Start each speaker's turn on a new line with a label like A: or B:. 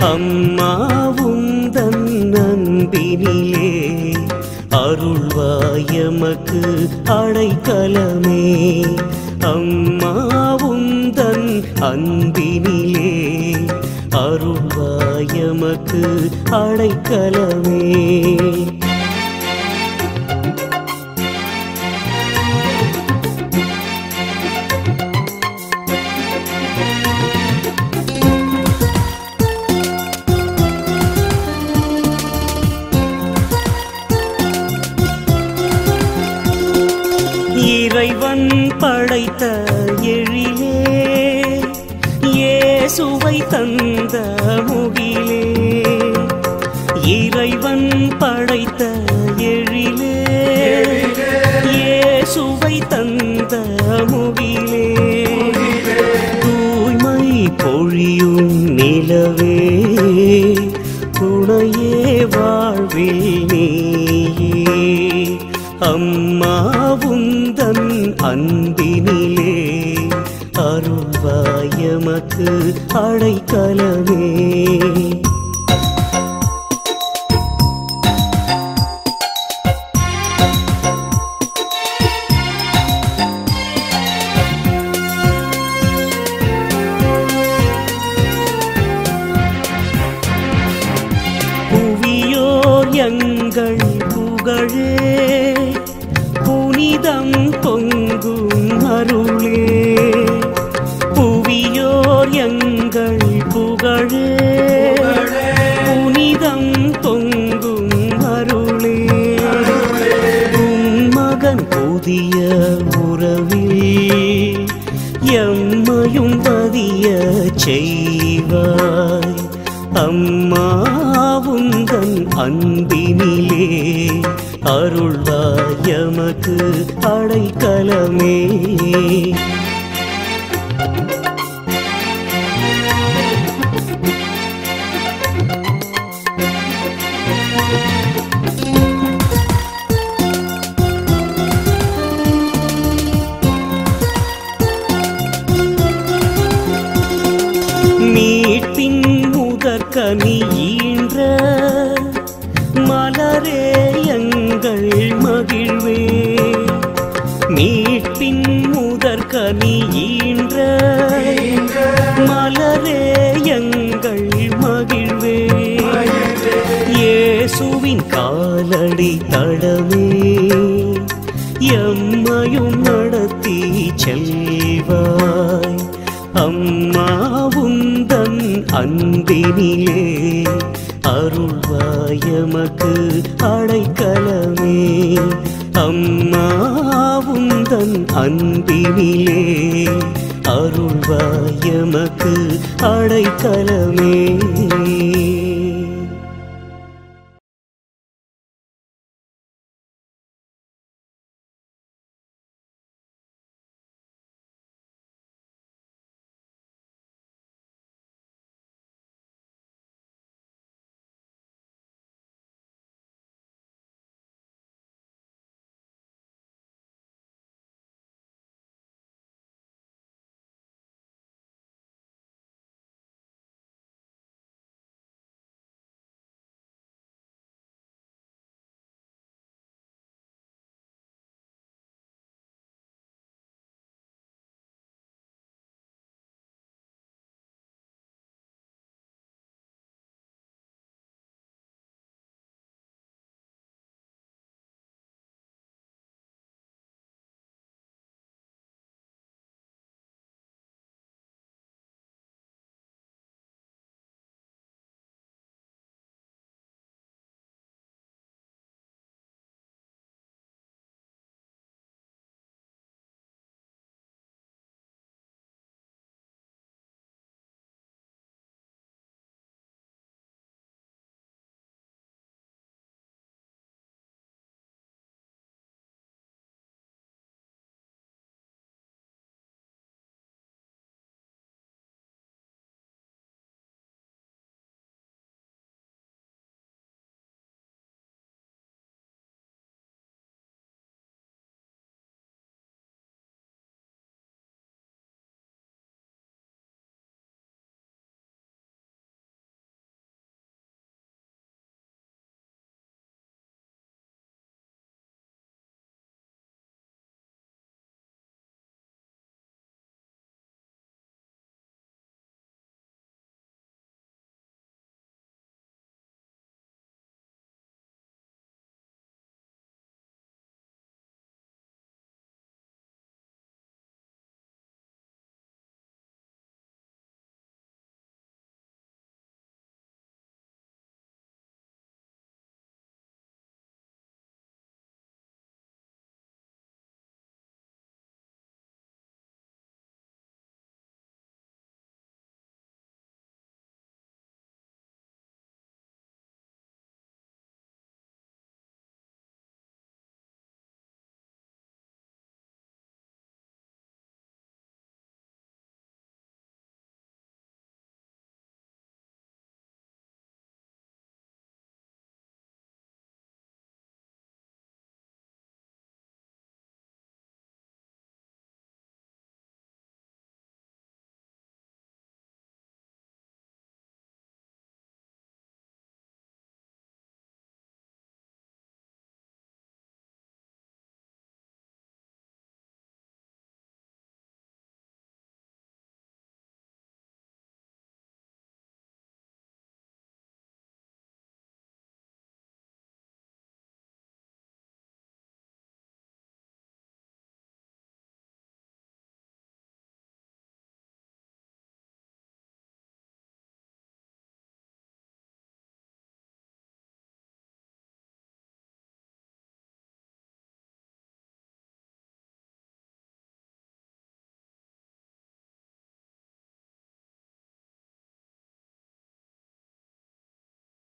A: அம்மாவும் தன் அன்பினிலே அருள்வாயமக்கு அடைக்கலமே அம்மாவும் தன் அன்பினிலே அருள்வாயமக்கு அடைக்கலமே இறைவன் படைத்த எழிலே இயேசுவை தந்த முகிலே இறைவன் படைத்த எழிலே இயேசுவை தந்த முகிலே தூய்மை பொழியும் நிலவே துணையே வாழ்வில் நீயே அம்மாவுந்தன் அன்பினிலே அருள்வாயமக்கு அடைக்கலமே புவியோர் எங்கள் புகழே புனிதம் பொங்கும் அருளே புவியோர் எங்கள் புகழே புனிதம் பொங்கும் அருளே உன் மகன் புதிய உறவில் எம்மையும் பதிய செய்வாய் அம்மாவுந்தன் அன்பினிலே அருள்வாயமக்கு அடைக்கலமே மீட்பின் முதற்கனி ஈன்ற மலரே எங்கள் மகிழ்வே மீட்பின் முதற்கனி ஈன்ற மலரே எங்கள் மகிழ்வே இயேசுவின் காலடி தடமே எம்மையும் நடத்தி செல்வாய் அம்மாவுந்தன் அன்பினிலே அருள்வாயமக்கு அடைக்கலமே அம்மாவுந்தன் அன்பினிலே அருள்வாயமக்கு அடைக்கலமே